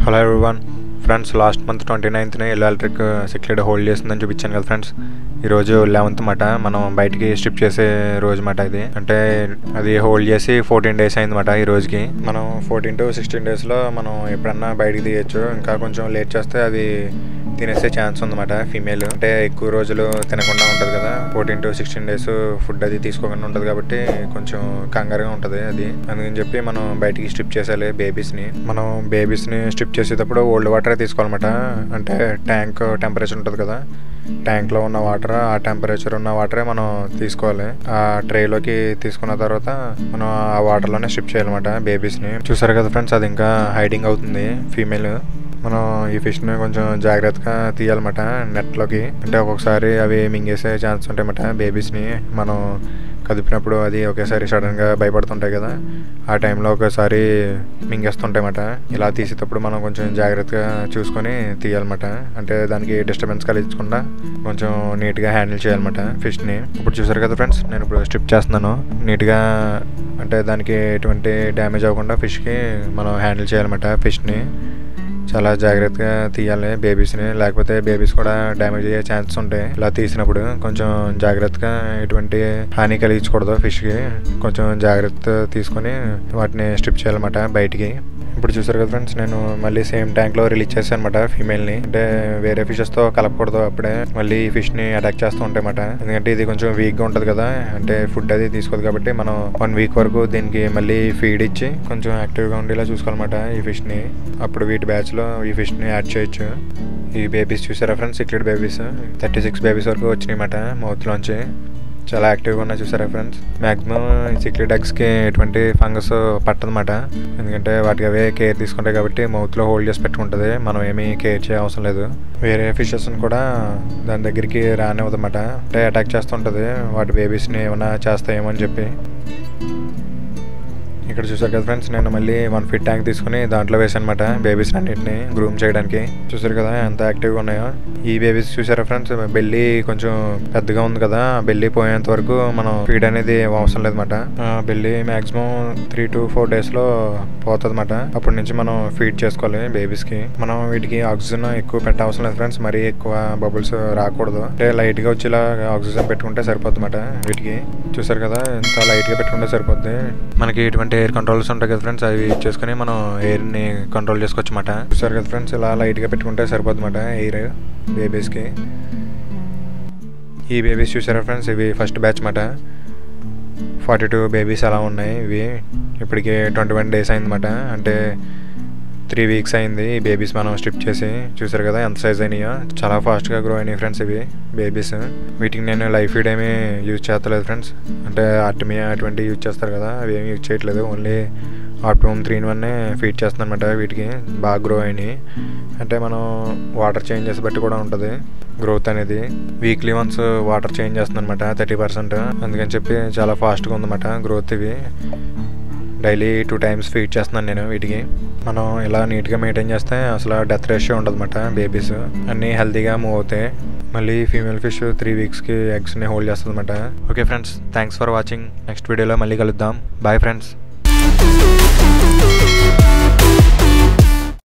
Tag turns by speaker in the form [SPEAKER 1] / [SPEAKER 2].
[SPEAKER 1] hello everyone friends last month twenty నైన్త్ని electric cichlid hold చేసిందని చూపించాను కదా ఫ్రెండ్స్ ఈరోజు లెవెన్త్ మాట మనం బయటికి స్ట్రిప్ చేసే రోజు మాట ఇది అంటే అది హోల్డ్ చేసి ఫోర్టీన్ డేస్ అయిందన్నమాట ఈ రోజుకి మనం ఫోర్టీన్ టు సిక్స్టీన్ డేస్లో మనం ఎప్పుడన్నా బయటికి తీయచ్చు ఇంకా కొంచెం లేట్ చేస్తే అది తినేసే ఛాన్స్ ఉందన్నమాట ఫీమేల్ అంటే ఎక్కువ రోజులు తినకుండా ఉంటుంది కదా fourteen to sixteen days food అది తీసుకోకుండా ఉంటుంది కాబట్టి కొంచెం కంగారుగా ఉంటుంది అది అందుకని చెప్పి మనం బయటికి స్ట్రిప్ చేసేయాలి బేబీస్ని మనం బేబీస్ని స్ట్రిప్ చేసేటప్పుడు ఓల్డ్ వాటర్ తీసుకోవాలన్నమాట అంటే ట్యాంక్ టెంపరేచర్ ఉంటుంది కదా ట్యాంక్లో ఉన్న వాటర్ ఆ టెంపరేచర్ ఉన్న వాటరే మనం తీసుకోవాలి ఆ ట్రేలోకి తీసుకున్న తర్వాత మనం ఆ వాటర్లోనే స్ట్రిప్ చేయాలన్నమాట బేబీస్ని చూసారు కదా ఫ్రెండ్స్ అది ఇంకా హైడింగ్ అవుతుంది ఫీమేల్ మనం ఈ ఫిష్ని కొంచెం జాగ్రత్తగా తీయాలన్నమాట నెట్లోకి అంటే ఒక్కొక్కసారి అవి మింగేసే ఛాన్స్ ఉంటాయన్నమాట బేబీస్ని మనం కదిపినప్పుడు అది ఒకేసారి సడన్గా భయపడుతుంటాయి కదా ఆ టైంలో ఒకసారి మింగేస్తుంటాయన్నమాట ఇలా తీసేటప్పుడు మనం కొంచెం జాగ్రత్తగా చూసుకొని తీయాలన్నమాట అంటే దానికి డిస్టర్బెన్స్ కలిగించకుండా కొంచెం నీట్గా హ్యాండిల్ చేయాలన్నమాట ఫిష్ని ఇప్పుడు చూసారు కదా ఫ్రెండ్స్ నేను ఇప్పుడు స్ట్రిప్ చేస్తున్నాను నీట్గా అంటే దానికి ఎటువంటి డ్యామేజ్ అవ్వకుండా ఫిష్కి మనం హ్యాండిల్ చేయాలన్నమాట ఫిష్ని చాలా జాగ్రత్తగా తీయాలి బేబీస్ని లేకపోతే బేబీస్ కూడా డ్యామేజ్ అయ్యే ఛాన్సెస్ ఉంటాయి ఇలా తీసినప్పుడు కొంచెం జాగ్రత్తగా ఎటువంటి హాని కలిగించకూడదు ఫిష్కి కొంచెం జాగ్రత్త తీసుకొని వాటిని స్ట్రిప్ చేయాలన్నమాట బయటికి ఇప్పుడు చూసారు కదా ఫ్రెండ్స్ నేను మళ్ళీ సేమ్ ట్యాంక్లో రిలీజ్ చేశాను అనమాట ఫీమేల్ని అంటే వేరే ఫిషెస్తో కలపకూడదు అప్పుడే మళ్ళీ ఈ ఫిష్ని అటాక్ చేస్తూ ఉంటాయి అన్నమాట ఎందుకంటే ఇది కొంచెం వీక్గా ఉంటుంది కదా అంటే ఫుడ్ అది తీసుకోదు కాబట్టి మనం వన్ వీక్ వరకు దీనికి మళ్ళీ ఫీడ్ ఇచ్చి కొంచెం యాక్టివ్గా ఉండేలా చూసుకోవాలన్నమాట ఈ ఫిష్ని అప్పుడు వీటి బ్యాచ్లో ఈ ఫిష్ని యాడ్ చేయొచ్చు ఈ బేబీస్ చూసారా friends cichlid babies thirty six babies వరకు వచ్చినాయి అన్నమాట మౌత్లోంచి చాలా యాక్టివ్గా ఉన్నాయి చూసారా ఫ్రెండ్స్ మ్యాక్సిమం సిక్లెట్ ఎగ్స్కి ఎటువంటి ఫంగస్ పట్టదన్నమాట ఎందుకంటే వాటికి అవే కేర్ తీసుకుంటాయి కాబట్టి మౌత్లో హోల్డ్ చేసి పెట్టుకుంటుంది మనం ఏమీ కేర్ చేయ అవసరం లేదు వేరే ఫిషెస్ని కూడా దాని దగ్గరికి రానివ్వదన్నమాట అంటే అటాక్ చేస్తుంటుంది వాటి బేబీస్ని ఏమైనా చేస్తాయేమో అని చెప్పి ఇక్కడ చూసారు కదా ఫ్రెండ్స్ నేను మళ్ళీ వన్ ఫీట్ ట్యాంక్ తీసుకుని దాంట్లో వేసాను అనమాట బేబీస్ అన్నింటిని గ్రూమ్ చేయడానికి చూసారు కదా ఎంత యాక్టివ్గా ఉన్నాయో ఈ బేబీస్ చూసారా ఫ్రెండ్స్ బెల్లి కొంచెం పెద్దగా ఉంది కదా బెల్లి పోయేంత వరకు మనం ఫీడ్ అనేది అవసరం లేదన్నమాట belly maximum three to four డేస్లో పోతుంది అనమాట అప్పటి నుంచి మనం ఫీడ్ చేసుకోవాలి బేబీస్కి మనం వీటికి ఆక్సిజన్ ఎక్కువ పెట్ట అవసరం లేదు ఫ్రెండ్స్ మరీ ఎక్కువ బబుల్స్ రాకూడదు అంటే లైట్గా వచ్చేలా ఆక్సిజన్ పెట్టుకుంటే సరిపోద్ది అనమాట వీటికి చూసారు కదా ఎంత లైట్గా పెట్టుకుంటే సరిపోద్ది మనకి ఇటువంటి ఎయిర్ కంట్రోల్స్ ఉంటాయి కదా ఫ్రెండ్స్ అవి యూజ్ చేసుకుని మనం ఎయిర్ని కంట్రోల్ చేసుకోవచ్చు అన్నమాట చూసారు కదా ఫ్రెండ్స్ ఇలా లైట్గా పెట్టుకుంటే సరిపోద్ది అనమాట ఎయిర్ బేబీస్కి ఈ బేబీస్ చూసారా ఫ్రెండ్స్ ఇవి ఫస్ట్ బ్యాచ్ మాట ఫార్టీ టూ బేబీస్ అలా ఉన్నాయి ఇవి ఇప్పటికి ట్వంటీ వన్ డేస్ అయిందన్నమాట అంటే త్రీ వీక్స్ అయింది ఈ బేబీస్ మనం స్ట్రిప్ చేసి చూసారు కదా ఎంత సైజ్ అయినాయో చాలా ఫాస్ట్గా గ్రో అయినాయి ఫ్రెండ్స్ ఇవి బేబీస్ వీటికి నేను లైఫ్ ఫీడ్ ఏమీ యూజ్ చేస్తలేదు ఫ్రెండ్స్ అంటే ఆర్టమియా అటువంటి యూజ్ చేస్తారు కదా అవి ఏమి యూజ్ చేయట్లేదు ఓన్లీ ఆప్టోమ్ త్రీ ఇన్ వన్నే ఫీడ్ చేస్తుంది అనమాట వీటికి బాగా గ్రో అయినాయి అంటే మనం వాటర్ చేంజెస్ బట్టి కూడా ఉంటుంది గ్రోత్ అనేది వీక్లీ వన్స్ వాటర్ చేంజ్ చేస్తుంది అనమాట థర్టీ పర్సెంట్ అందుకని చెప్పి చాలా ఫాస్ట్గా ఉందన్నమాట గ్రోత్ ఇవి డైలీ టూ టైమ్స్ ఫీడ్ చేస్తున్నాను నేను వీటికి మనం ఇలా నీట్గా మెయింటైన్ చేస్తే అసలు డెత్ రేషియో ఉండదన్నమాట బేబీస్ అన్నీ హెల్తీగా మూవ్ అవుతాయి మళ్ళీ ఫీమేల్ ఫిష్ త్రీ వీక్స్కి ఎగ్స్ని హోల్డ్ చేస్తుంది అనమాట okay friends thanks for watching next వీడియోలో మళ్ళీ కలుద్దాం బాయ్ ఫ్రెండ్స్